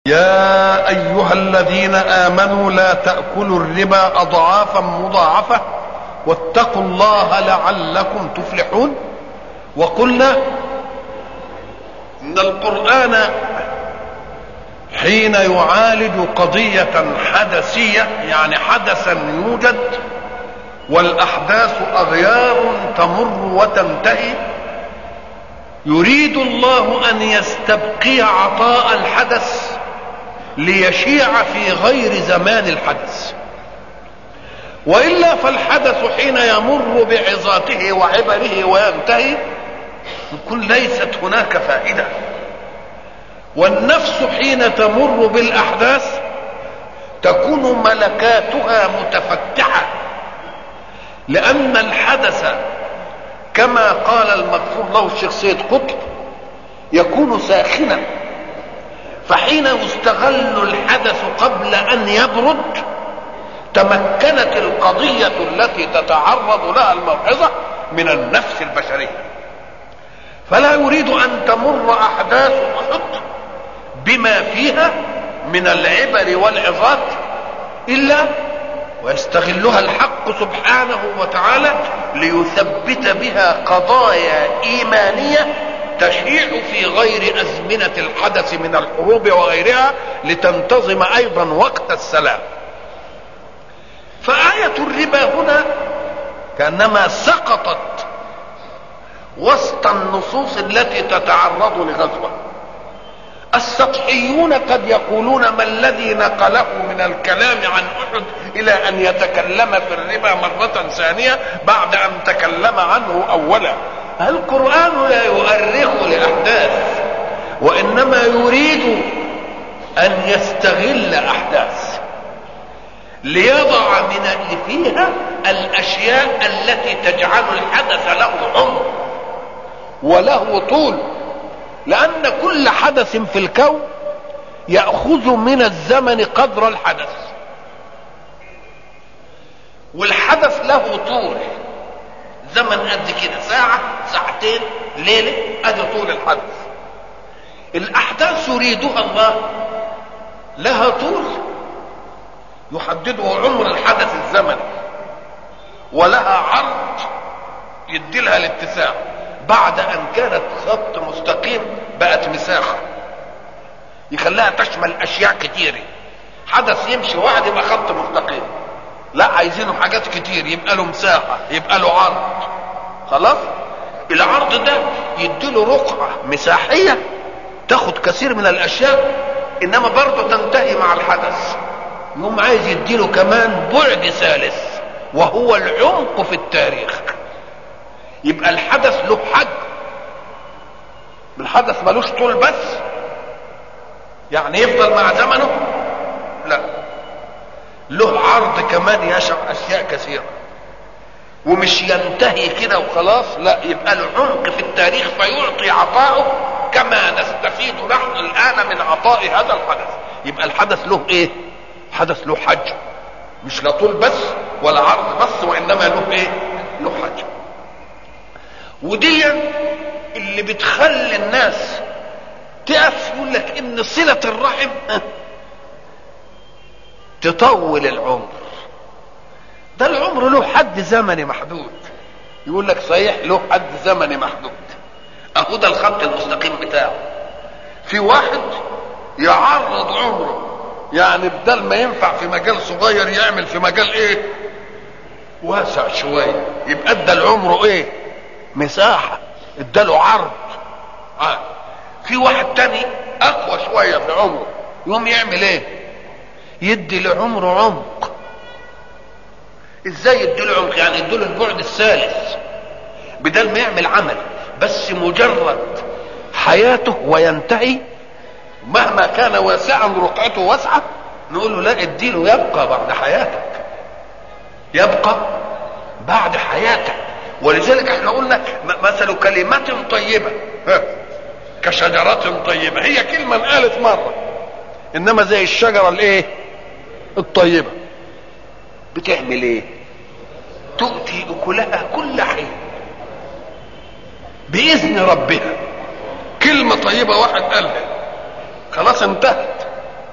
يا ايها الذين امنوا لا تاكلوا الربا اضعافا مضاعفه واتقوا الله لعلكم تفلحون وقلنا ان القران حين يعالج قضيه حدثيه يعني حدثا يوجد والاحداث اغيار تمر وتنتهي يريد الله ان يستبقي عطاء الحدث ليشيع في غير زمان الحدث والا فالحدث حين يمر بعظاته وعبره وينتهي يكون ليست هناك فائده والنفس حين تمر بالاحداث تكون ملكاتها متفتحه لان الحدث كما قال المغفور له الشيخ سيد قطب يكون ساخنا فحين يستغل الحدث قبل ان يبرد تمكنت القضيه التي تتعرض لها الموعظه من النفس البشريه فلا يريد ان تمر احداث احد بما فيها من العبر والعظات الا ويستغلها الحق سبحانه وتعالى ليثبت بها قضايا ايمانيه تشيع في غير ازمنه الحدث من الحروب وغيرها لتنتظم ايضا وقت السلام فايه الربا هنا كانما سقطت وسط النصوص التي تتعرض لغزوه السطحيون قد يقولون ما الذي نقله من الكلام عن احد الى ان يتكلم في الربا مره ثانيه بعد ان تكلم عنه اولا القران لا يؤرخ لاحداث وانما يريد ان يستغل احداث ليضع من فيها الاشياء التي تجعل الحدث له عمر وله طول لأن كل حدث في الكون يأخذ من الزمن قدر الحدث والحدث له طول زمن قد كده ساعة ساعتين ليلة ادي طول الحدث الأحداث يريدها الله لها طول يحدده عمر الحدث الزمني ولها عرض يدي لها الاتساع بعد ان كانت خط مستقيم بقت مساحه يخليها تشمل اشياء كتيره حدث يمشي واحد يبقى خط مستقيم لا عايزينه حاجات كتير يبقى له مساحه يبقى له عرض خلاص العرض ده يديله رقعه مساحيه تاخد كثير من الاشياء انما برضه تنتهي مع الحدث يقوم عايز يديله كمان بعد ثالث وهو العمق في التاريخ يبقى الحدث له حجم الحدث ملوش طول بس يعني يفضل مع زمنه لا له عرض كمان يشع اشياء كثيره ومش ينتهي كده وخلاص لا يبقى له عمق في التاريخ فيعطي عطاؤه كما نستفيد نحن الان من عطاء هذا الحدث يبقى الحدث له ايه حدث له حجم مش لا طول بس ولا عرض بس وانما له ايه له حجم ودي اللي بتخلي الناس تقف يقول لك ان صلة الرحم تطول العمر ده العمر له حد زمني محدود يقول لك صحيح له حد زمني محدود اهو ده الخط المستقيم بتاعه في واحد يعرض عمره يعني بدل ما ينفع في مجال صغير يعمل في مجال ايه واسع شويه يبقى ادى العمر ايه مساحة اداله عرض آه. في واحد تاني اقوى شوية في عمره يقوم يعمل ايه يدي لعمره عمق ازاي يدي له عمق يعني يدي له البعد الثالث بدل ما يعمل عمل بس مجرد حياته وينتهي مهما كان واسعا رقعته واسعة نقول له لا اديله يبقى بعد حياتك يبقى بعد حياتك ولذلك احنا قلنا مثل كلمة طيبة كشجرة طيبة هي كلمة قالت مرة انما زي الشجرة الايه الطيبة بتعمل ايه تؤتي اكلها كل حين باذن ربها كلمة طيبة واحد قالها خلاص انتهت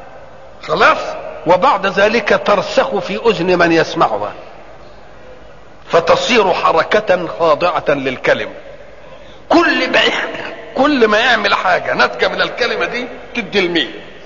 خلاص وبعد ذلك ترسخ في اذن من يسمعها فتصير حركة خاضعة للكلمة كل ما كل ما يعمل حاجة ناتجة من الكلمة دي تدي الميل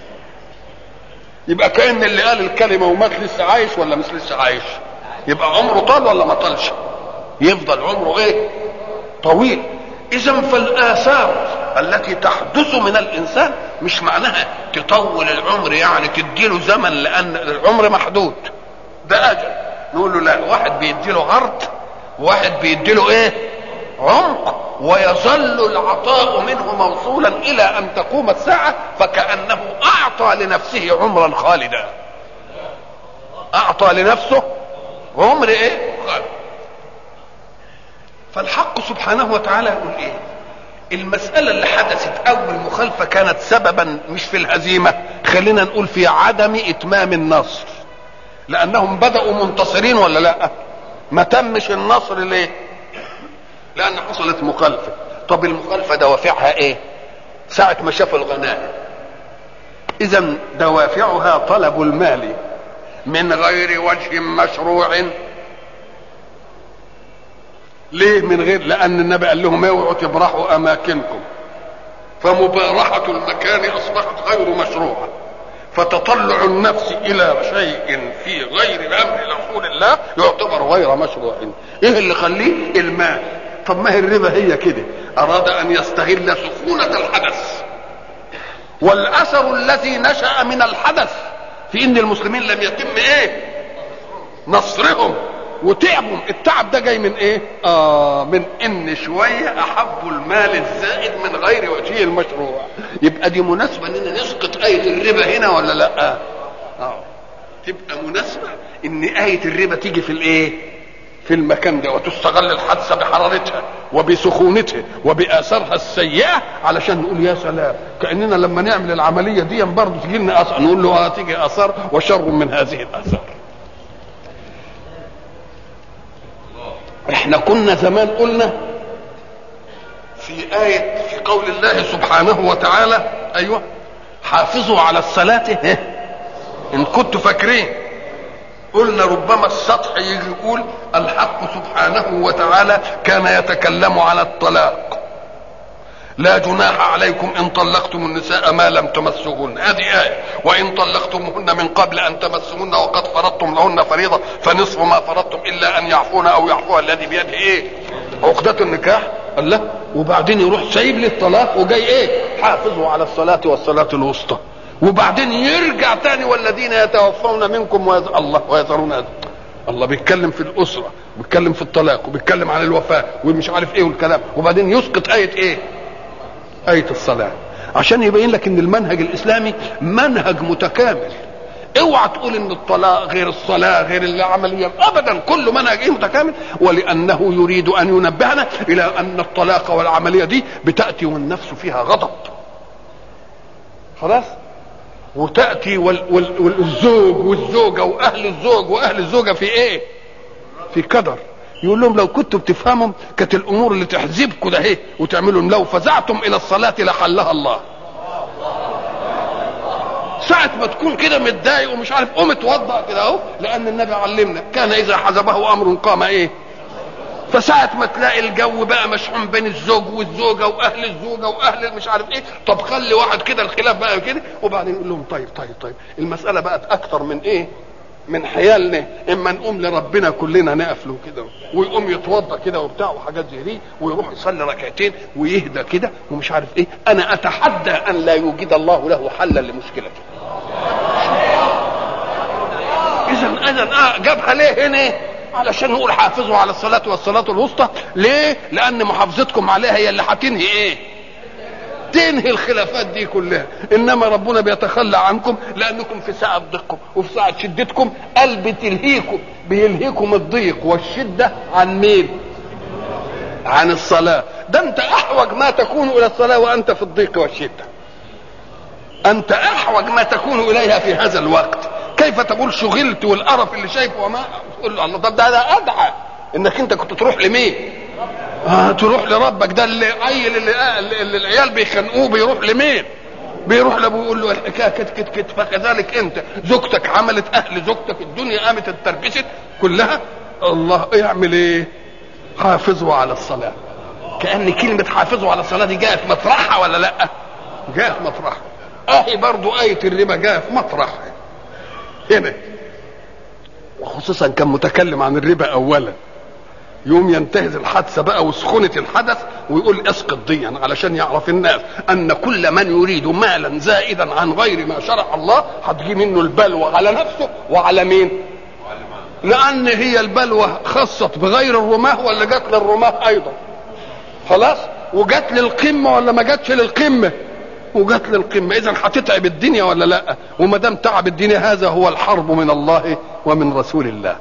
يبقى كأن اللي قال الكلمة ومات لسه عايش ولا مش لسه عايش يبقى عمره طال ولا ما طالش يفضل عمره ايه طويل اذا فالاثار التي تحدث من الانسان مش معناها تطول العمر يعني تديله زمن لان العمر محدود ده اجل نقول له لا واحد بيديله عرض وواحد بيديله ايه عمق ويظل العطاء منه موصولا الى ان تقوم الساعه فكانه اعطى لنفسه عمرا خالدا اعطى لنفسه عمر ايه خالد فالحق سبحانه وتعالى يقول ايه المسألة اللي حدثت أول مخالفة كانت سببا مش في الهزيمة خلينا نقول في عدم إتمام النصر لأنهم بدأوا منتصرين ولا لا ما تمش النصر ليه لأن حصلت مخالفة طب المخالفة دوافعها ايه ساعة ما شافوا الغنائم إذا دوافعها طلب المال من غير وجه مشروع ليه من غير لان النبي قال لهم اوعوا تبرحوا اماكنكم فمبارحة المكان اصبحت غير مشروعة فتطلع النفس الى شيء في غير امر رسول الله يعتبر غير مشروع ايه اللي خليه المال طب ما هي الربا هي كده اراد ان يستغل سخونة الحدث والاثر الذي نشأ من الحدث في ان المسلمين لم يتم ايه نصرهم وتعبوا التعب ده جاي من ايه اه من ان شويه احبوا المال الزائد من غير وجهه المشروع يبقى دي مناسبه اننا نسقط ايه الربا هنا ولا لا اه تبقى مناسبه ان ايه الربا تيجي في الايه في المكان ده وتستغل الحادثه بحرارتها وبسخونتها وباثارها السيئه علشان نقول يا سلام كاننا لما نعمل العمليه دي برضه تجي لنا اثار نقول له هتيجي اثار وشر من هذه الاثار احنا كنا زمان قلنا في آية في قول الله سبحانه وتعالى أيوة حافظوا على الصلاة إن كنتوا فاكرين قلنا ربما السطح يجي يقول الحق سبحانه وتعالى كان يتكلم على الطلاق لا جناح عليكم ان طلقتم النساء ما لم تمسوهن هذه آية وان طلقتموهن من قبل ان تمسوهن وقد فرضتم لهن فريضة فنصف ما فرضتم الا ان يعفون او يعفو الذي بيده ايه عقدة النكاح الله وبعدين يروح سايب لي الطلاق وجاي ايه حافظوا على الصلاة والصلاة الوسطى وبعدين يرجع تاني والذين يتوفون منكم ويز... الله ويذرون هذا الله بيتكلم في الاسره بيتكلم في الطلاق وبيتكلم عن الوفاه ومش عارف ايه والكلام وبعدين يسقط ايه ايه آية الصلاة عشان يبين لك ان المنهج الاسلامي منهج متكامل اوعى تقول ان الطلاق غير الصلاة غير العملية ابدا كل منهج ايه متكامل ولانه يريد ان ينبهنا الى ان الطلاق والعملية دي بتأتي والنفس فيها غضب خلاص وتأتي وال وال والزوج والزوجة واهل الزوج واهل الزوجة في ايه في كدر يقول لهم لو كنتوا بتفهموا كانت الامور اللي تحزبكم ده اهي وتعملوا لو فزعتم الى الصلاه لحلها الله ساعة ما تكون كده متضايق ومش عارف قوم اتوضأ كده اهو لأن النبي علمنا كان إذا حزبه أمر قام إيه؟ فساعة ما تلاقي الجو بقى مشحون بين الزوج والزوجة وأهل الزوجة وأهل مش عارف إيه، طب خلي واحد كده الخلاف بقى كده وبعدين يقول لهم طيب طيب طيب المسألة بقت أكثر من إيه؟ من حيالنا اما نقوم لربنا كلنا نقف له كده ويقوم يتوضا كده وبتاع وحاجات زي دي ويروح يصلي ركعتين ويهدى كده ومش عارف ايه انا اتحدى ان لا يوجد الله له حلا لمشكلته اذا اذا آه جابها ليه هنا علشان نقول حافظوا على الصلاة والصلاة الوسطى ليه؟ لأن محافظتكم عليها هي اللي هتنهي إيه؟ تنهي الخلافات دي كلها انما ربنا بيتخلى عنكم لانكم في ساعه ضيقكم وفي ساعه شدتكم قال بتلهيكم بيلهيكم الضيق والشده عن مين عن الصلاه ده انت احوج ما تكون الى الصلاه وانت في الضيق والشده انت احوج ما تكون اليها في هذا الوقت كيف تقول شغلت والقرف اللي شايفه وما تقول الله طب ده ده ادعى انك انت كنت تروح لمين آه تروح لربك ده اللي عيل اللي, اللي العيال بيخنقوه بيروح لمين بيروح لابوه يقول له الحكايه كت كت كت فكذلك انت زوجتك عملت اهل زوجتك الدنيا قامت اتربست كلها الله يعمل ايه حافظوا على الصلاه كان كلمه حافظوا على الصلاه دي جاءت مطرحها ولا لا جاءت مطرحها اهي برضو ايه الربا جاءت مطرحها هنا وخصوصا كان متكلم عن الربا اولا يوم ينتهز الحادثه بقى وسخونه الحدث ويقول اسقط ديا علشان يعرف الناس ان كل من يريد مالا زائدا عن غير ما شرع الله هتجي منه البلوى على نفسه وعلى مين؟ لان هي البلوى خصت بغير الرماه ولا جت للرماه ايضا خلاص وجت للقمه ولا ما جاتش للقمه وجت للقمه اذا هتتعب الدنيا ولا لا وما دام تعب الدنيا هذا هو الحرب من الله ومن رسول الله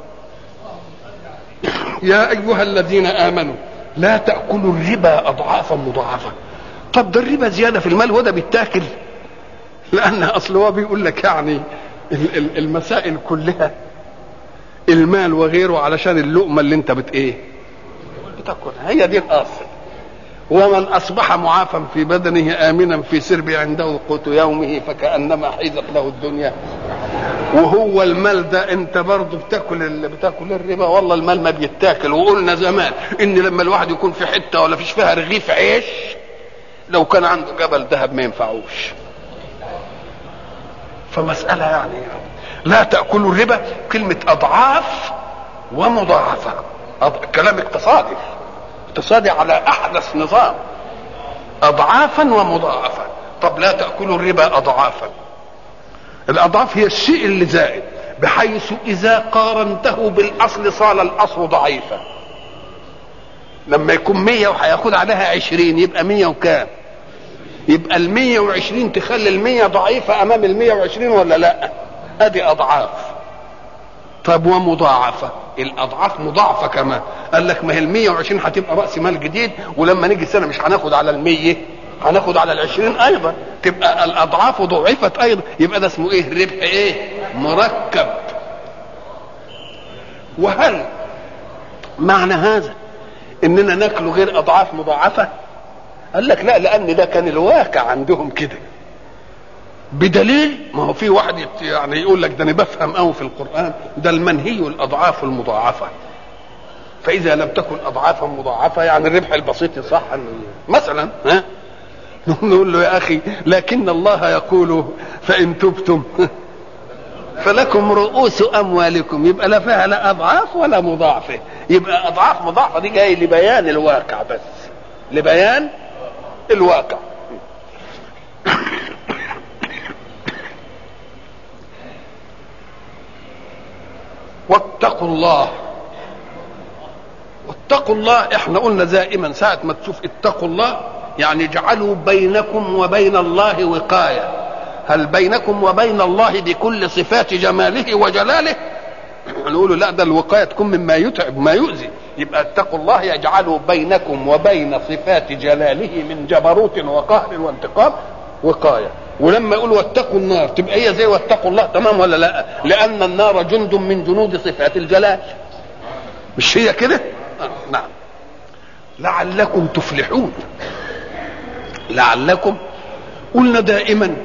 يا ايها الذين امنوا لا تاكلوا الربا اضعافا مضاعفه طب ده الربا زياده في المال وده بيتاكل لان اصل هو بيقول لك يعني المسائل كلها المال وغيره علشان اللقمه اللي انت بت ايه بتاكلها هي دي الاصل ومن اصبح معافا في بدنه امنا في سربه عنده قوت يومه فكانما حيزت له الدنيا وهو المال ده انت برضه بتاكل ال... بتاكل الربا والله المال ما بيتاكل وقلنا زمان ان لما الواحد يكون في حته ولا فيش فيها رغيف عيش لو كان عنده جبل ذهب ما ينفعوش فمسألة يعني لا تأكلوا الربا كلمة أضعاف ومضاعفة أض... كلام اقتصادي اقتصادي على أحدث نظام أضعافا ومضاعفة طب لا تأكلوا الربا أضعافا الأضعاف هي الشيء اللي زائد بحيث إذا قارنته بالأصل صار الأصل ضعيفا لما يكون مية وهياخد عليها عشرين يبقى مية وكام يبقى المية وعشرين تخلي المية ضعيفة أمام المية وعشرين ولا لا أدي أضعاف طب ومضاعفة الأضعاف مضاعفة كمان قال لك ما هي المية وعشرين هتبقى رأس مال جديد ولما نيجي السنة مش هناخد على المية هناخد على العشرين أيضا تبقى الأضعاف ضعفت أيضا يبقى ده اسمه إيه ربح إيه مركب وهل معنى هذا اننا ناكله غير اضعاف مضاعفه قال لك لا لان ده كان الواقع عندهم كده بدليل ما هو في واحد يعني يقول لك ده انا بفهم قوي في القران ده المنهي الاضعاف المضاعفه فاذا لم تكن اضعافا مضاعفه يعني الربح البسيط يصح مثلا ها نقول له يا اخي لكن الله يقول فان تبتم فلكم رؤوس اموالكم يبقى لا فيها لا اضعاف ولا مضاعفه يبقى اضعاف مضاعفه دي جاي لبيان الواقع بس لبيان الواقع واتقوا الله واتقوا الله احنا قلنا دائما ساعة ما تشوف اتقوا الله يعني اجعلوا بينكم وبين الله وقاية هل بينكم وبين الله بكل صفات جماله وجلاله نقول لا ده الوقاية تكون مما يتعب ما يؤذي يبقى اتقوا الله يجعل بينكم وبين صفات جلاله من جبروت وقهر وانتقام وقاية ولما يقول واتقوا النار تبقى هي زي واتقوا الله تمام ولا لا لأن النار جند من جنود صفات الجلال مش هي كده آه نعم لعلكم تفلحون لعلكم قلنا دائما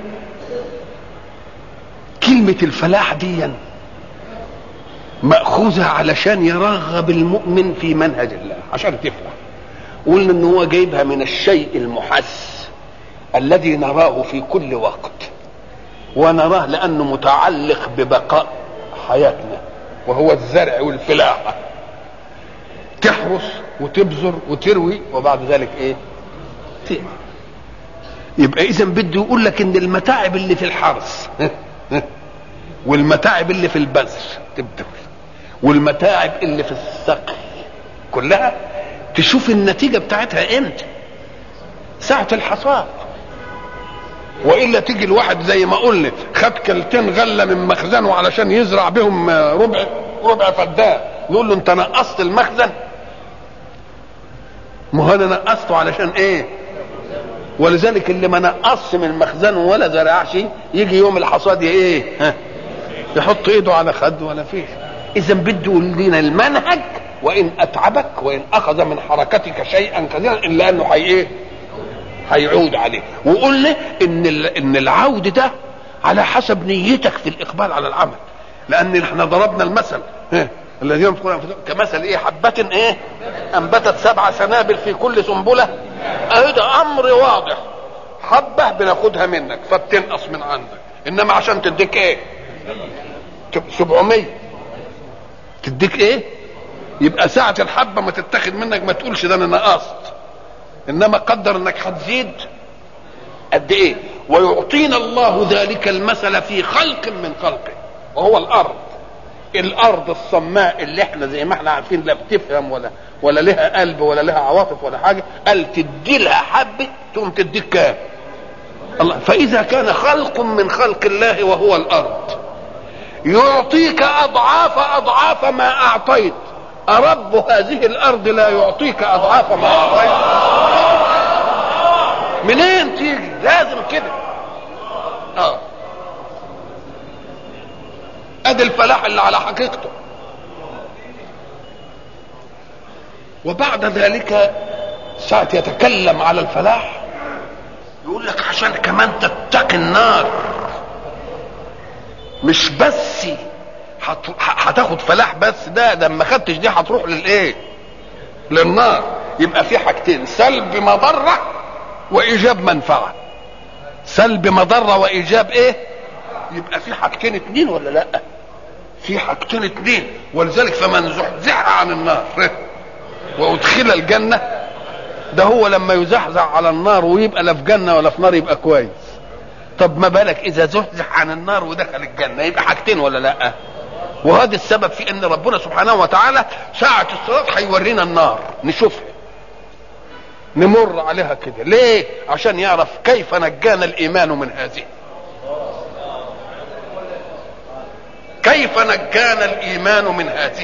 كلمة الفلاح دي مأخوذة علشان يرغب المؤمن في منهج الله عشان تفلح قلنا ان هو جايبها من الشيء المحس الذي نراه في كل وقت ونراه لانه متعلق ببقاء حياتنا وهو الزرع والفلاحة تحرس وتبذر وتروي وبعد ذلك ايه تأمر يبقى اذا بده يقول لك ان المتاعب اللي في الحرث والمتاعب اللي في البذر تبدأ والمتاعب اللي في السقي كلها تشوف النتيجة بتاعتها امتى ساعة الحصاد والا تيجي الواحد زي ما قلنا خد كلتين غله من مخزنه علشان يزرع بهم ربع ربع فدان نقول له انت نقصت المخزن ما هو انا نقصته علشان ايه ولذلك اللي ما نقصش من مخزنه ولا زرعش يجي يوم الحصاد ايه ها يحط ايده على خده ولا فيش اذا بده يقول لنا المنهج وان اتعبك وان اخذ من حركتك شيئا كثيرا الا انه حي ايه هيعود عليه وقلنا ان ان العود ده على حسب نيتك في الاقبال على العمل لان احنا ضربنا المثل الذين ينفقون كمثل ايه حبة ايه انبتت سبع سنابل في كل سنبلة اهي ده امر واضح حبة بناخدها منك فبتنقص من عندك انما عشان تديك ايه 700 تديك ايه يبقى ساعة الحبة ما تتاخد منك ما تقولش ده انا نقصت انما قدر انك هتزيد قد ايه ويعطينا الله ذلك المثل في خلق من خلقه وهو الارض الارض الصماء اللي احنا زي ما احنا عارفين لا بتفهم ولا ولا لها قلب ولا لها عواطف ولا حاجه قال تدي لها حبه تقوم تديك كام الله فاذا كان خلق من خلق الله وهو الارض يعطيك اضعاف اضعاف ما اعطيت أرب هذه الأرض لا يعطيك أضعاف ما أعطيت منين تيجي لازم كده اه ادي الفلاح اللي على حقيقته وبعد ذلك ساعة يتكلم على الفلاح يقول لك عشان كمان تتقي النار مش بس هتاخد فلاح بس ده ده ما خدتش دي هتروح للايه للنار يبقى في حاجتين سلب مضره وايجاب منفعه سلب مضره وايجاب ايه يبقى في حاجتين اتنين ولا لا في حاجتين اتنين ولذلك فمن زحزح عن النار وادخل الجنه ده هو لما يزحزح على النار ويبقى لا في جنه ولا في نار يبقى كويس طب ما بالك اذا زحزح عن النار ودخل الجنه يبقى حاجتين ولا لا وهذا السبب في ان ربنا سبحانه وتعالى ساعة الصراط هيورينا النار نشوفها نمر عليها كده ليه عشان يعرف كيف نجانا الايمان من هذه كيف نجانا الايمان من هذه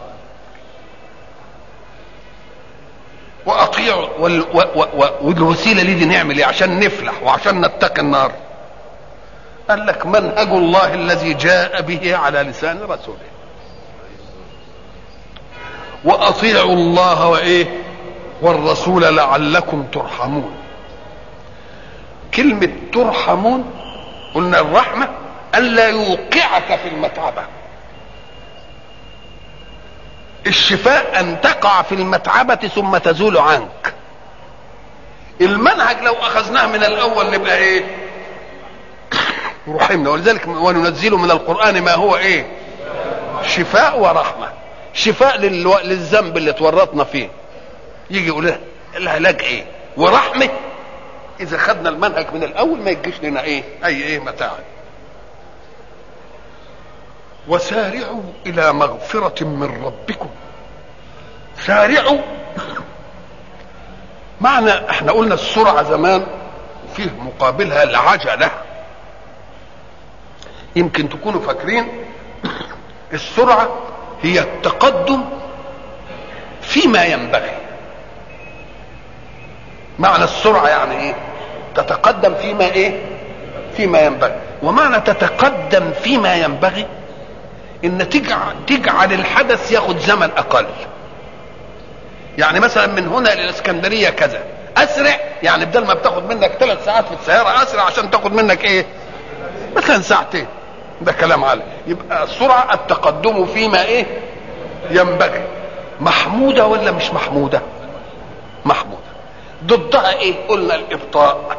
واطيعوا وال و و والوسيله دي, دي نعمل ايه عشان نفلح وعشان نتقي النار قال لك منهج الله الذي جاء به على لسان رسوله واطيعوا الله وايه والرسول لعلكم ترحمون كلمة ترحمون قلنا الرحمة ألا يوقعك في المتعبة الشفاء أن تقع في المتعبة ثم تزول عنك المنهج لو أخذناه من الأول نبقى إيه رحمنا ولذلك وننزل من القرآن ما هو إيه شفاء ورحمة شفاء للو... للذنب اللي تورطنا فيه يجي يقول العلاج ايه ورحمه اذا خدنا المنهج من الاول ما يجيش لنا ايه اي ايه متاع وسارعوا الى مغفره من ربكم سارعوا معنى احنا قلنا السرعه زمان فيه مقابلها العجله يمكن تكونوا فاكرين السرعه هي التقدم فيما ينبغي معنى السرعة يعني ايه تتقدم فيما ايه فيما ينبغي ومعنى تتقدم فيما ينبغي ان تجعل, تجعل الحدث ياخد زمن اقل يعني مثلا من هنا الى الاسكندريه كذا اسرع يعني بدل ما بتاخد منك ثلاث ساعات في السياره اسرع عشان تاخد منك ايه مثلا ساعتين ده كلام عالي يبقى السرعه التقدم فيما ايه ينبغي محموده ولا مش محموده محموده ضدها ايه قلنا الابطاء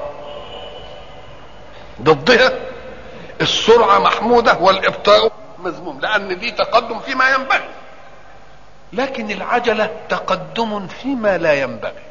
ضدها السرعه محموده والابطاء مذموم لان دي تقدم فيما ينبغي لكن العجله تقدم فيما لا ينبغي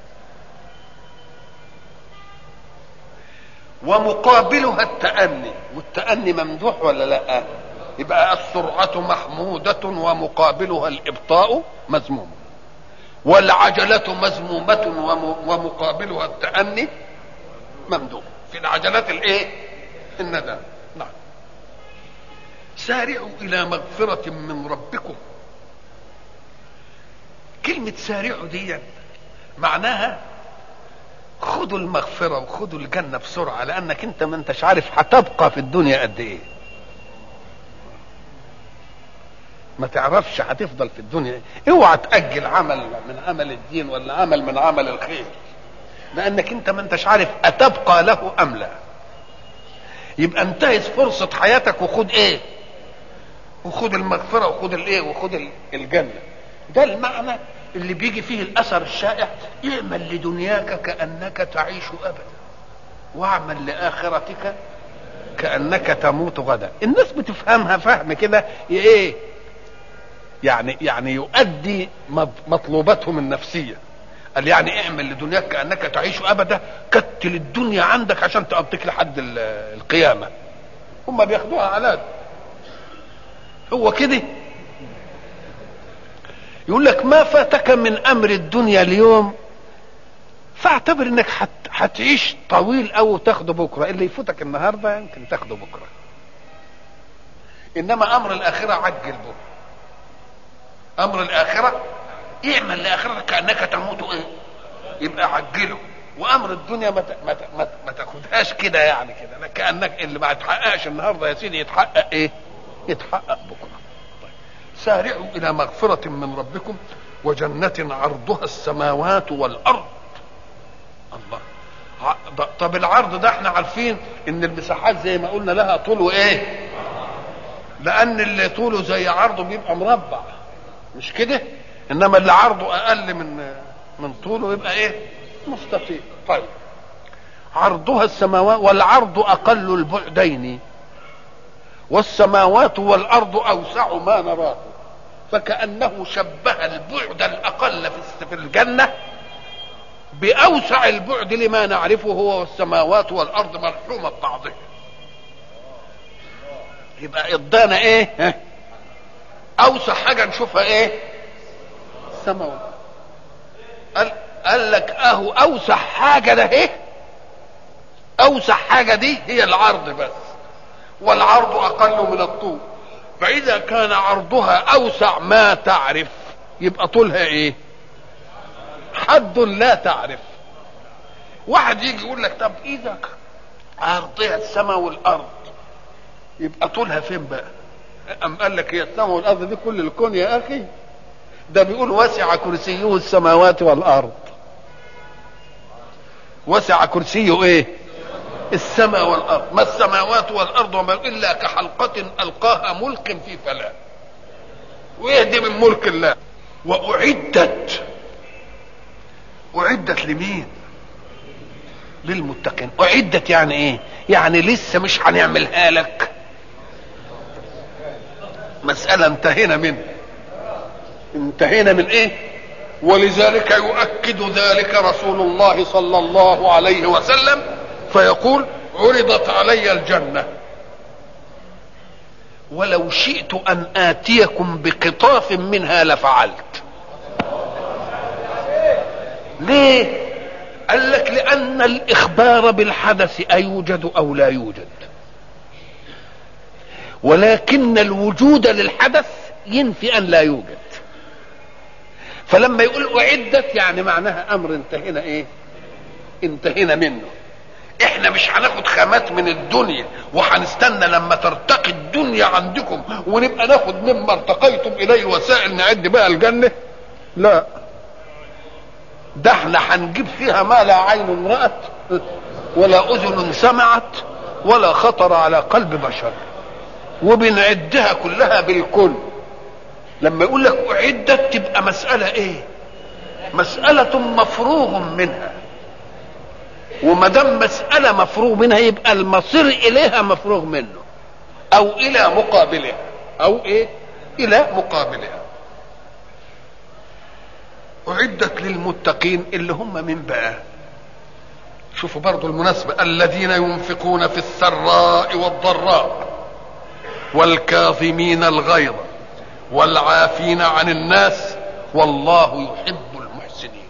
ومقابلها التأني والتأني ممدوح ولا لا يبقى السرعة محمودة ومقابلها الإبطاء مذموم والعجلة مذمومة ومقابلها التأني ممدوح في العجلات الايه الندى نعم سارعوا إلى مغفرة من ربكم كلمة سارعوا دي معناها خدوا المغفرة وخدوا الجنة بسرعة لأنك أنت ما أنتش عارف هتبقى في الدنيا قد إيه ما تعرفش هتفضل في الدنيا اوعى تأجل عمل من عمل الدين ولا عمل من عمل الخير لانك انت ما انتش عارف اتبقى له ام لا يبقى انتهز فرصة حياتك وخد ايه وخد المغفرة وخد الايه وخد ال- الجنة ده المعنى اللي بيجي فيه الاثر الشائع اعمل لدنياك كأنك تعيش ابدا واعمل لاخرتك كأنك تموت غدا الناس بتفهمها فهم كده ايه يعني يعني يؤدي مط- مطلوباتهم النفسيه قال يعني اعمل لدنياك كانك تعيش ابدا كتل الدنيا عندك عشان تقضيك لحد ال- القيامه هم بياخدوها على ده. هو كده يقول لك ما فاتك من امر الدنيا اليوم فاعتبر انك حت هتعيش طويل او تاخده بكره اللي يفوتك النهارده يمكن تاخده بكره انما امر الاخره عجل به امر الاخره اعمل لاخرتك كانك تموت ايه يبقى عجله وامر الدنيا ما ت- ما ت- ما ت- ما تاخدهاش كده يعني كده لا كانك اللي ما يتحققش النهارده يا سيدي يتحقق ايه يتحقق بكره طيب. سارعوا الى مغفره من ربكم وجنه عرضها السماوات والارض الله ع- ط- طب العرض ده احنا عارفين ان المساحات زي ما قلنا لها طول وايه لان اللي طوله زي عرضه بيبقى مربع مش كده انما اللي عرضه اقل من من طوله يبقى ايه مستطيل طيب عرضها السماوات والعرض اقل البعدين والسماوات والارض اوسع ما نراه فكانه شبه البعد الاقل في الس- في الجنه باوسع البعد لما نعرفه هو والسماوات والارض مرحومه ببعضها يبقى ادانا ايه ها؟ اوسع حاجه نشوفها ايه السماوات قال قال لك اهو اوسع حاجه ده ايه اوسع حاجه دي هي العرض بس والعرض اقل من الطول فاذا كان عرضها اوسع ما تعرف يبقى طولها ايه حد لا تعرف واحد يجي يقول لك طب اذا عرضها السماء والارض يبقى طولها فين بقى أم قال لك هي السماء والارض دي كل الكون يا اخي ده بيقول وسع كرسيه السماوات والارض وسع كرسيه ايه السماء والارض ما السماوات والارض وما الا كحلقه القاها ملك في فلاه ويهدي من ملك الله واعدت اعدت لمين للمتقين اعدت يعني ايه يعني لسه مش هنعملها لك مسألة انتهينا منها انتهينا من ايه ولذلك يؤكد ذلك رسول الله صلى الله عليه وسلم فيقول عرضت علي الجنة ولو شئت ان اتيكم بقطاف منها لفعلت ليه قال لك لان الاخبار بالحدث ايوجد او لا يوجد ولكن الوجود للحدث ينفي ان لا يوجد فلما يقول اعدت يعني معناها امر انتهينا ايه انتهينا منه احنا مش هناخد خامات من الدنيا وهنستنى لما ترتقي الدنيا عندكم ونبقى ناخد مما ارتقيتم اليه وسائل نعد بقى الجنه لا ده احنا هنجيب فيها ما لا عين رأت ولا اذن سمعت ولا خطر على قلب بشر وبنعدها كلها بالكل لما يقول لك اعدت تبقى مسألة ايه مسألة مفروغ منها وما دام مسألة مفروغ منها يبقى المصير إليها مفروغ منه أو إلى مقابلها أو إيه؟ إلى مقابلها أعدت للمتقين اللي هم من بقى شوفوا برضو المناسبة الذين ينفقون في السراء والضراء والكاظمين الغيظ والعافين عن الناس والله يحب المحسنين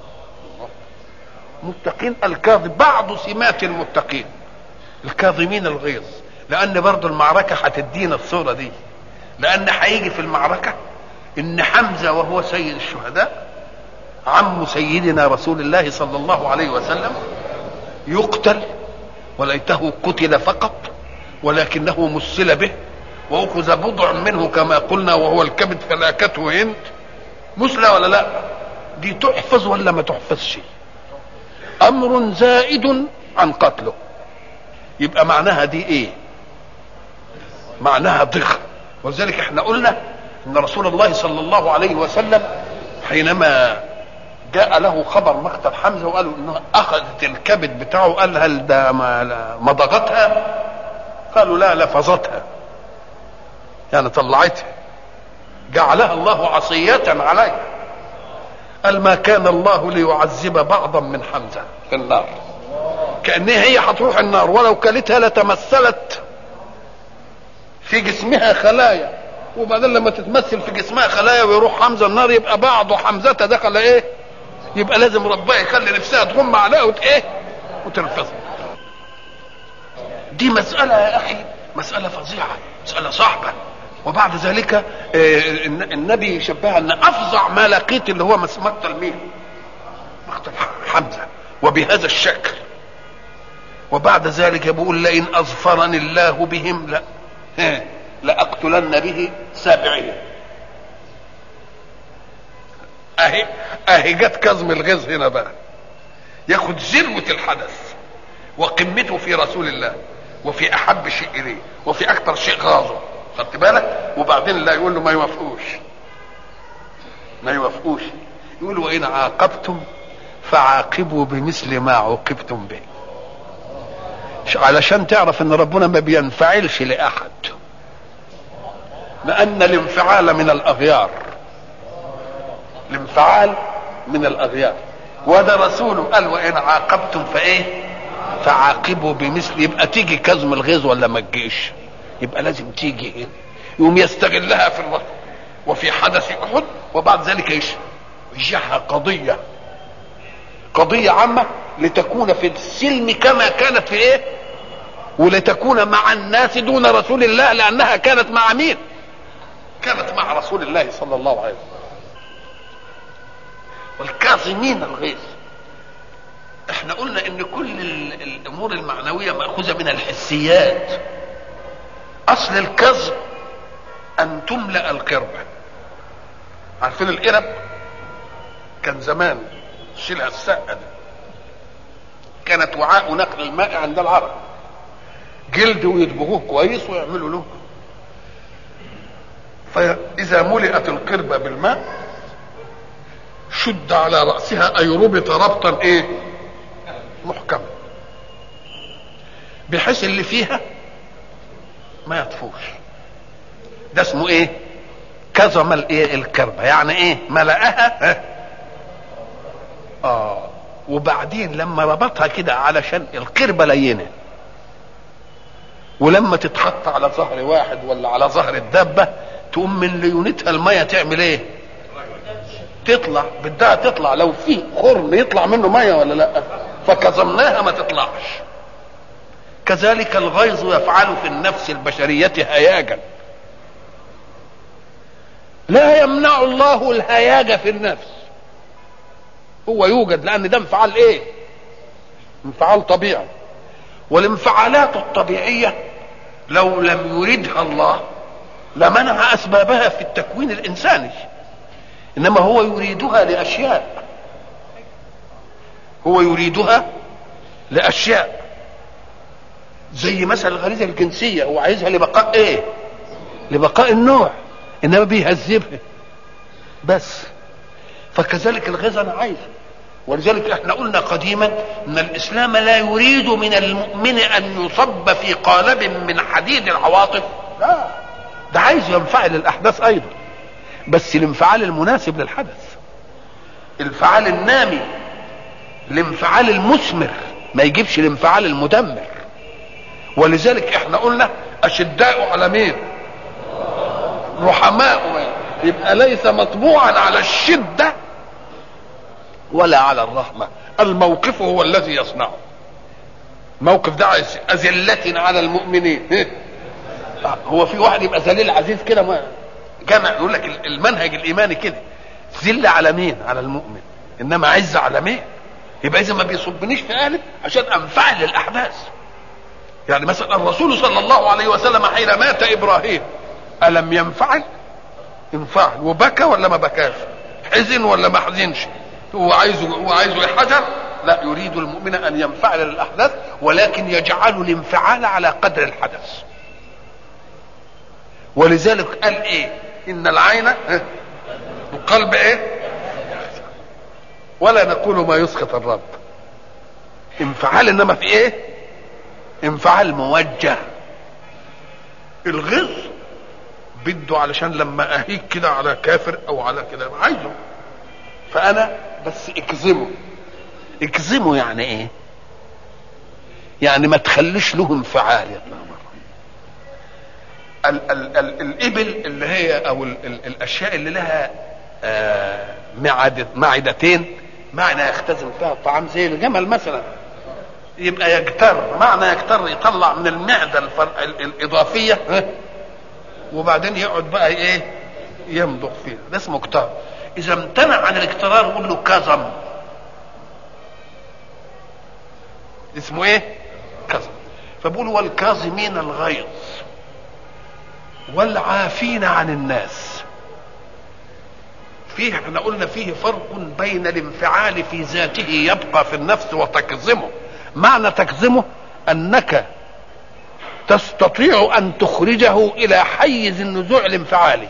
متقين الكاظم بعض سمات المتقين الكاظمين الغيظ لان برضو المعركة هتدينا الصورة دي لان هيجي في المعركة ان حمزة وهو سيد الشهداء عم سيدنا رسول الله صلى الله عليه وسلم يقتل وليته قتل فقط ولكنه مسل به واخذ بضع منه كما قلنا وهو الكبد فلاكته هند مسلى ولا لا دي تحفظ ولا ما تحفظش امر زائد عن قتله يبقى معناها دي ايه معناها ضخم ولذلك احنا قلنا ان رسول الله صلى الله عليه وسلم حينما جاء له خبر مقتل حمزه وقالوا انه اخذت الكبد بتاعه قال هل ده ما مضغتها قالوا لا لفظتها يعني طلعتها جعلها الله عصية عليه قال ما كان الله ليعذب بعضا من حمزة في النار كأنها هي هتروح النار ولو كلتها لتمثلت في جسمها خلايا وبعدين لما تتمثل في جسمها خلايا ويروح حمزة النار يبقى بعض حمزة دخل ايه يبقى لازم ربنا يخلي نفسها تغم عليها وت ايه وتنفذها دي مسألة يا أخي مسألة فظيعة مسألة صعبة وبعد ذلك النبي شبهها أن أفظع ما لقيت اللي هو مقتل مين؟ مقتل حمزة وبهذا الشكل وبعد ذلك بيقول لئن أظفرني الله بهم لا لأقتلن به سابعين أهي أهي جت كظم الغيظ هنا بقى ياخد ذروة الحدث وقمته في رسول الله وفي احب شيء اليه وفي اكثر شيء غاظه خدت بالك وبعدين لا يقول له ما يوافقوش ما يوافقوش يقول وان عاقبتم فعاقبوا بمثل ما عوقبتم به علشان تعرف ان ربنا ما بينفعلش لاحد لان الانفعال من الاغيار الانفعال من الاغيار وده رسوله قال وان عاقبتم فايه فعاقبوا بمثل يبقى تيجي كظم الغيظ ولا ما تجيش يبقى لازم تيجي هنا يقوم يستغلها في الوقت وفي حدث احد وبعد ذلك يجعلها قضيه قضيه عامه لتكون في السلم كما كانت في ايه ولتكون مع الناس دون رسول الله لانها كانت مع مين كانت مع رسول الله صلى الله عليه وسلم والكاظمين الغيظ احنا قلنا ان كل الامور المعنويه ماخوذه من الحسيات اصل الكذب ان تملا القربه عارفين القرب كان زمان شيلها السقه دي كانت وعاء نقل الماء عند العرب جلد ويدبغوه كويس ويعملوا له فاذا ملئت القربه بالماء شد على راسها اي ربط ربطا ايه محكمة بحيث اللي فيها ما يطفوش ده اسمه ايه كظم الايه الكربة يعني ايه ملأها ها؟ اه وبعدين لما ربطها كده علشان القربة لينة ولما تتحط على ظهر واحد ولا على ظهر الدابة تقوم من ليونتها المية تعمل ايه تطلع بدها تطلع لو في خرم يطلع منه مية ولا لا فكظمناها ما تطلعش كذلك الغيظ يفعل في النفس البشرية هياجا لا يمنع الله الهياج في النفس هو يوجد لان ده انفعال ايه انفعال طبيعي والانفعالات الطبيعية لو لم يردها الله لمنع اسبابها في التكوين الانساني انما هو يريدها لاشياء هو يريدها لاشياء زي مثلا الغريزه الجنسيه هو عايزها لبقاء ايه لبقاء النوع انما بيهذبها بس فكذلك الغيظ انا عايزه ولذلك احنا قلنا قديما ان الاسلام لا يريد من المؤمن ان يصب في قالب من حديد العواطف لا ده عايز ينفعل الاحداث ايضا بس الانفعال المناسب للحدث الانفعال النامي الانفعال المثمر ما يجيبش الانفعال المدمر ولذلك احنا قلنا اشداء على مين رحماء يبقى ليس مطبوعا على الشده ولا على الرحمه الموقف هو الذي يصنعه موقف ده أذلة على المؤمنين هو في واحد يبقى ذليل عزيز كده ما جمع يقول لك المنهج الايماني كده ذل على مين على المؤمن انما عز على مين يبقى اذا ما بيصبنيش في قالب عشان انفعل الاحداث يعني مثلا الرسول صلى الله عليه وسلم حين مات ابراهيم الم ينفعل انفعل وبكى ولا ما بكاش حزن ولا ما حزنش هو عايزه هو عايزه حجر لا يريد المؤمن ان ينفعل للاحداث ولكن يجعل الانفعال على قدر الحدث ولذلك قال ايه ان العين القلب ايه ولا نقول ما يسخط الرب انفعال انما في ايه انفعال موجه الغيظ بده علشان لما اهيج كده على كافر او على كده عايزه فانا بس اكظمه اكظمه يعني ايه يعني ما تخليش له انفعال يطلع ال ال ال الابل اللي هي او ال ال الاشياء اللي لها آه معدة معدتين معنى يختزن فيها الطعام زي الجمل مثلا يبقى يجتر معنى يجتر يطلع من المعدة الفر... ال- الإضافية ها؟ وبعدين يقعد بقى ايه يمضغ فيها ده اسمه اكتار اذا امتنع عن الاكترار قول له كظم اسمه ايه كظم فبقول والكاظمين الغيظ والعافين عن الناس فيه احنا قلنا فيه فرق بين الانفعال في ذاته يبقى في النفس وتكظمه معنى تكظمه انك تستطيع ان تخرجه الى حيز النزوع الانفعالي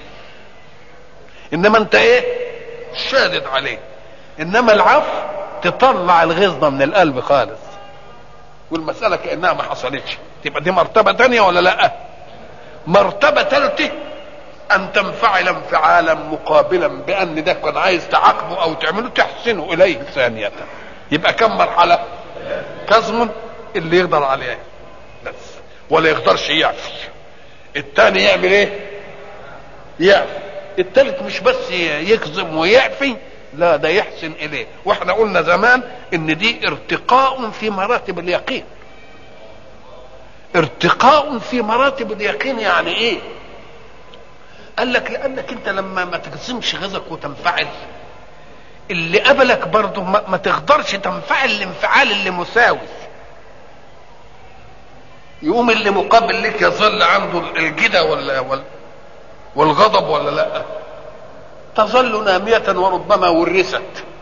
انما انت ايه شادد عليه انما العفو تطلع الغيظه من القلب خالص والمساله كانها ما حصلتش تبقى دي مرتبه تانية ولا لا مرتبه ثالثه ان تنفعل انفعالا مقابلا بان ده كان عايز تعاقبه او تعمله تحسنه اليه ثانيه يبقى كم مرحله كظم اللي يقدر عليه بس ولا يقدرش يعفي الثاني يعمل ايه يعفي الثالث مش بس يكظم ويعفي لا ده يحسن اليه واحنا قلنا زمان ان دي ارتقاء في مراتب اليقين ارتقاء في مراتب اليقين يعني ايه قال لك لانك انت لما ما تكظمش غيظك وتنفعل اللي قبلك برضه ما, ما تقدرش تنفعل الانفعال اللي مساوي يقوم اللي مقابل لك يظل عنده الجدة ولا ولا والغضب ولا لا تظل نامية وربما ورثت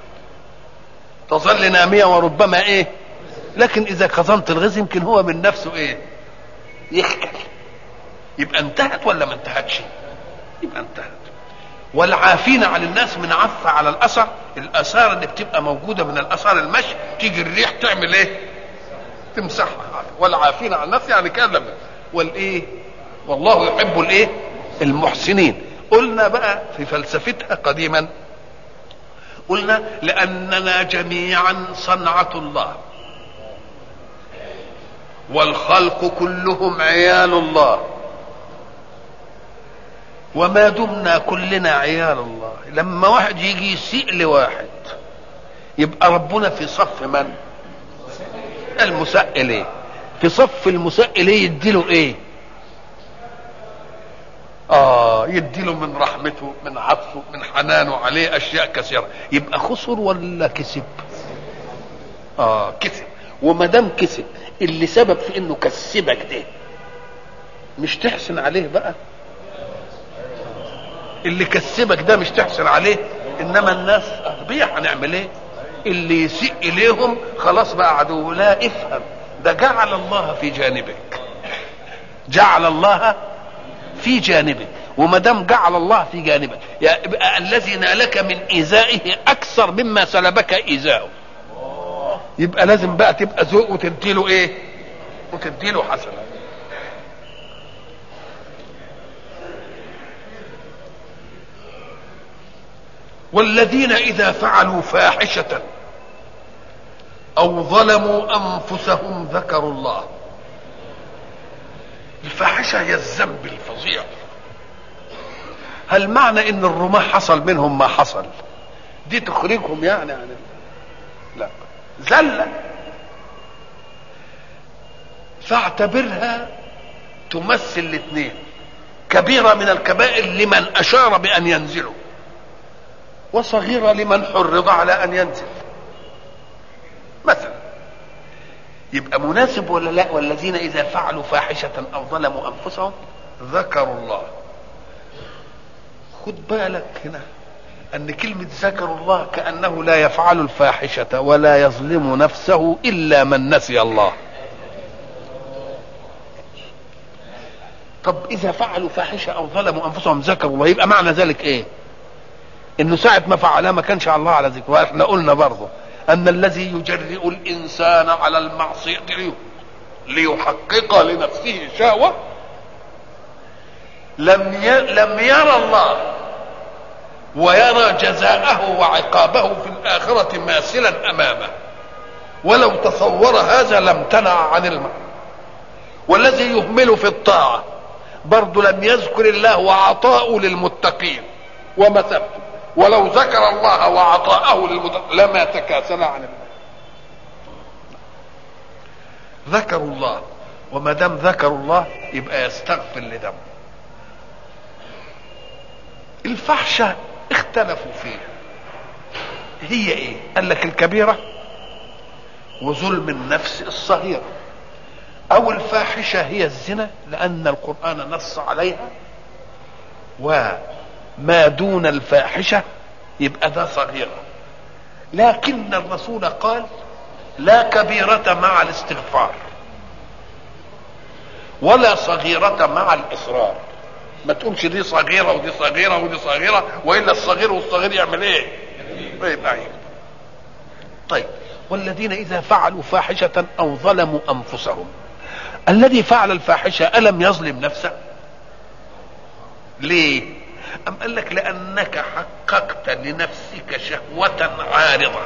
تظل نامية وربما ايه لكن اذا كظمت الغيظ يمكن هو من نفسه ايه يخجل يبقى انتهت ولا ما انتهتش يبقى انتهت والعافين عن الناس من عف على الاثر الاثار اللي بتبقى موجوده من الاثار المشي تيجي الريح تعمل ايه تمسحها والعافين عن الناس يعني كذا والايه والله يحب الايه المحسنين قلنا بقى في فلسفتها قديما قلنا لاننا جميعا صنعه الله والخلق كلهم عيال الله وما دمنا كلنا عيال الله لما واحد يجي يسيء لواحد يبقى ربنا في صف من المساء اليه في صف المساء اليه يديله ايه اه يديله من رحمته من عطفه من حنانه عليه اشياء كثيره يبقى خسر ولا كسب اه كسب وما دام كسب اللي سبب في انه كسبك ده مش تحسن عليه بقى اللي كسبك ده مش تحسن عليه انما الناس اغبياء هنعمل ايه اللي يسيء اليهم خلاص بقى عدو لا افهم ده جعل الله في جانبك جعل الله في جانبك وما دام جعل الله في جانبك يبقى الذي نالك من ايذائه اكثر مما سلبك ايذاؤه يبقى لازم بقى تبقى ذوق وتديله ايه وتديله حسنه والذين اذا فعلوا فاحشه او ظلموا انفسهم ذكروا الله الفاحشه هي الذنب الفظيع هل معنى ان الرماة حصل منهم ما حصل دي تخرجهم يعني عن لا زله فاعتبرها تمثل الاثنين كبيره من الكبائر لمن اشار بان ينزلوا وصغيرة لمن حرض على أن ينزل مثلا يبقى مناسب ولا لا والذين إذا فعلوا فاحشة أو ظلموا أنفسهم ذكروا الله خد بالك هنا ان كلمه ذكروا الله كانه لا يفعل الفاحشه ولا يظلم نفسه الا من نسي الله طب اذا فعلوا فاحشه او ظلموا انفسهم ذكروا الله يبقى معنى ذلك ايه انه ساعه ما فعلها ما كانش الله على ذكره واحنا قلنا برضه ان الذي يجرئ الانسان على المعصيه ليحقق لنفسه شهوه لم ي... لم يرى الله ويرى جزاءه وعقابه في الآخرة ماثلا أمامه ولو تصور هذا لم تنع عن الماء والذي يهمل في الطاعة برضه لم يذكر الله وعطاءه للمتقين ومثبته ولو ذكر الله وعطاءه للمتقين لما تكاسل عن الله ذكروا الله وما دام ذكروا الله يبقى يستغفر لذنبه الفحشة اختلفوا فيها هي ايه قال لك الكبيرة وظلم النفس الصغيرة او الفاحشة هي الزنا لان القرآن نص عليها وما دون الفاحشة يبقى ده صغيرة لكن الرسول قال لا كبيرة مع الاستغفار ولا صغيرة مع الإصرار ما تقولش دي صغيرة ودي صغيرة ودي صغيرة وإلا الصغير والصغير يعمل إيه؟ يبقى عيب طيب والذين إذا فعلوا فاحشة أو ظلموا أنفسهم الذي فعل الفاحشة ألم يظلم نفسه؟ ليه؟ أم قال لك لأنك حققت لنفسك شهوة عارضة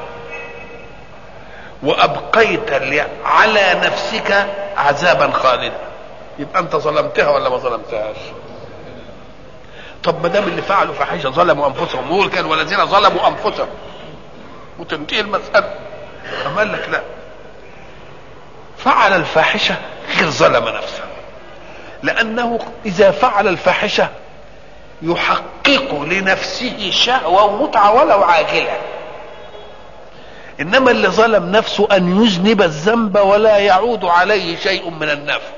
وأبقيت على نفسك عذابا خالدا يبقى أنت ظلمتها ولا ما ظلمتهاش؟ طب ما دام اللي فعلوا فاحشه ظلموا انفسهم ويقول كان والذين ظلموا انفسهم وتنتهي المساله أم قال لك لا فعل الفاحشه غير ظلم نفسه لانه اذا فعل الفاحشه يحقق لنفسه شهوه ومتعه ولو عاجله انما اللي ظلم نفسه ان يذنب الذنب ولا يعود عليه شيء من النفع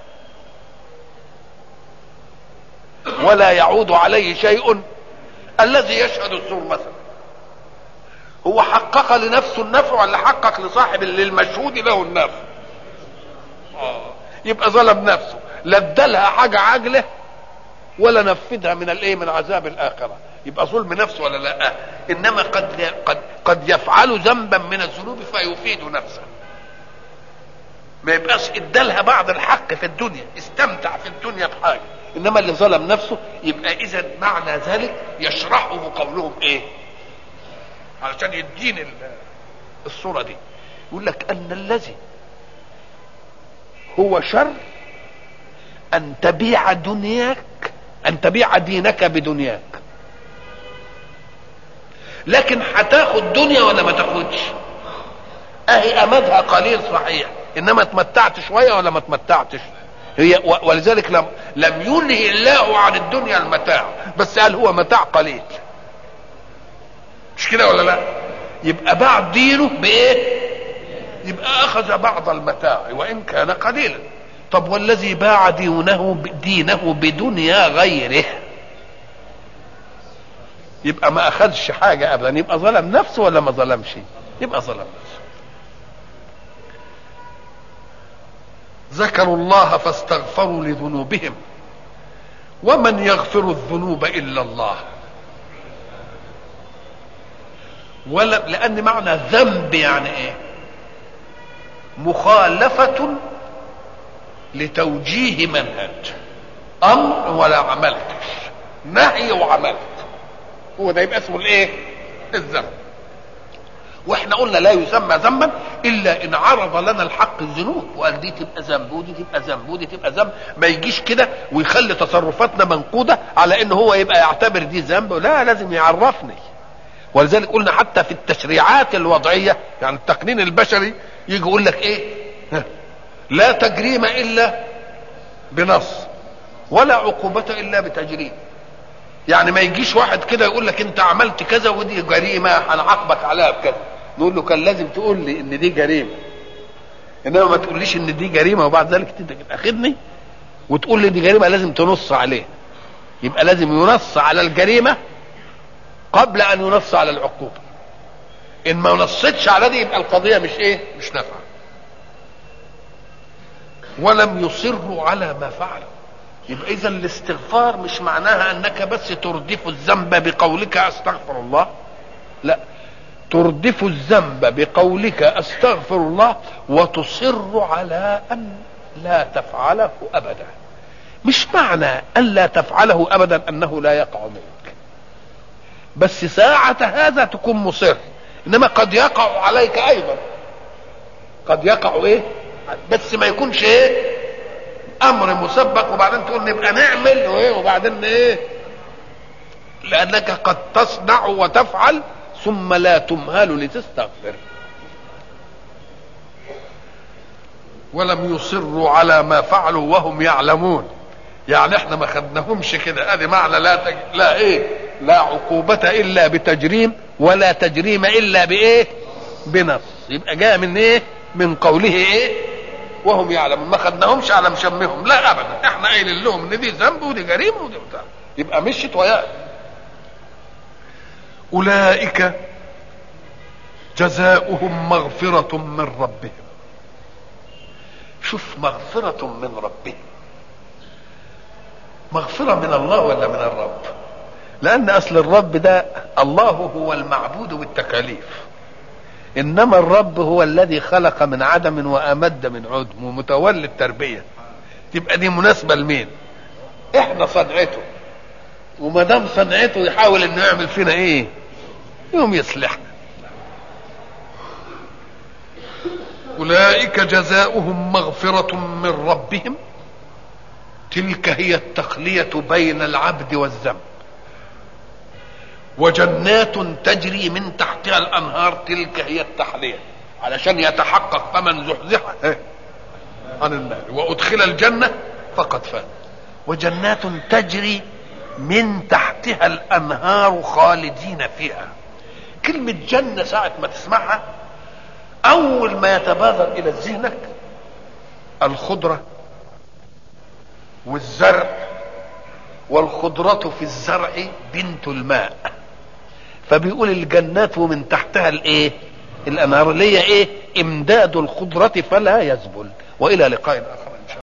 ولا يعود عليه شيء الذي يشهد الزور مثلا هو حقق لنفسه النفع ولا حقق لصاحب للمشهود له النفع آه. يبقى ظلم نفسه لا ادالها حاجه عاجله ولا نفذها من الايه من عذاب الاخره يبقى ظلم نفسه ولا لا انما قد قد قد يفعل ذنبا من الذنوب فيفيد نفسه ما يبقاش ادالها بعض الحق في الدنيا استمتع في الدنيا بحاجه انما اللي ظلم نفسه يبقى اذا معنى ذلك يشرحه قولهم ايه علشان يدين الصورة دي يقول لك ان الذي هو شر ان تبيع دنياك ان تبيع دينك بدنياك لكن هتاخد دنيا ولا ما تاخدش اهي امدها قليل صحيح انما اتمتعت شويه ولا ما اتمتعتش هي ولذلك لم لم ينهي الله عن الدنيا المتاع بس قال هو متاع قليل مش كده ولا لا يبقى باع دينه بايه يبقى اخذ بعض المتاع وان كان قليلا طب والذي باع دينه دينه بدنيا غيره يبقى ما اخذش حاجه ابدا يبقى ظلم نفسه ولا ما ظلمش يبقى ظلم نفسه ذكروا الله فاستغفروا لذنوبهم ومن يغفر الذنوب الا الله ولا لان معنى ذنب يعني ايه مخالفة لتوجيه منهج امر ولا عملتش نهي وعملت هو ده يبقى اسمه الايه الذنب واحنا قلنا لا يسمى ذنبا الا ان عرض لنا الحق الذنوب وقال دي تبقى ذنب ودي تبقى ذنب ودي تبقى ذنب ما يجيش كده ويخلي تصرفاتنا منقوده على ان هو يبقى يعتبر دي ذنب لا لازم يعرفني ولذلك قلنا حتى في التشريعات الوضعيه يعني التقنين البشري يجي يقول لك ايه لا تجريم الا بنص ولا عقوبة الا بتجريم يعني ما يجيش واحد كده يقول لك انت عملت كذا ودي جريمة هنعاقبك عليها بكذا نقول له كان لازم تقول لي ان دي جريمة انما ما تقوليش ان دي جريمة وبعد ذلك انت تاخدني وتقول لي دي جريمة لازم تنص عليه يبقى لازم ينص على الجريمة قبل ان ينص على العقوبه ان ما نصتش على دي يبقى القضيه مش ايه مش نافعه ولم يصروا على ما فعلوا يبقى اذا الاستغفار مش معناها انك بس تردف الذنب بقولك استغفر الله لا تردف الذنب بقولك استغفر الله وتصر على ان لا تفعله ابدا مش معنى ان لا تفعله ابدا انه لا يقع منك بس ساعة هذا تكون مصر انما قد يقع عليك ايضا قد يقع ايه بس ما يكونش ايه امر مسبق وبعدين تقول نبقى نعمل وايه وبعدين ايه لانك قد تصنع وتفعل ثم لا تمهل لتستغفر ولم يصروا على ما فعلوا وهم يعلمون يعني احنا ما خدناهمش كده ادي معنى لا تج... لا ايه لا عقوبة الا بتجريم ولا تجريم الا بايه بنص يبقى جاء من ايه من قوله ايه وهم يعلمون ما خدناهمش على مشمهم لا ابدا احنا قايلين لهم ان دي ذنب ودي جريمه ودي بتاع يبقى مشيت وياه اولئك جزاؤهم مغفرة من ربهم شوف مغفرة من ربهم مغفرة من الله ولا من الرب لأن أصل الرب ده الله هو المعبود بالتكاليف إنما الرب هو الذي خلق من عدم وأمد من عدم ومتولي التربية تبقى دي مناسبة لمين احنا صنعته وما دام صنعته يحاول انه يعمل فينا ايه يوم يصلحنا اولئك جزاؤهم مغفرة من ربهم تلك هي التخلية بين العبد والذنب وجنات تجري من تحتها الانهار تلك هي التحلية علشان يتحقق فمن زحزح عن النار وادخل الجنة فقد فاز وجنات تجري من تحتها الانهار خالدين فيها كلمة جنة ساعة ما تسمعها اول ما يتبادر الى ذهنك الخضرة والزرع والخضرة في الزرع بنت الماء فبيقول الجنات ومن تحتها الايه الانهار اللي هي ايه امداد الخضرة فلا يذبل والى لقاء اخر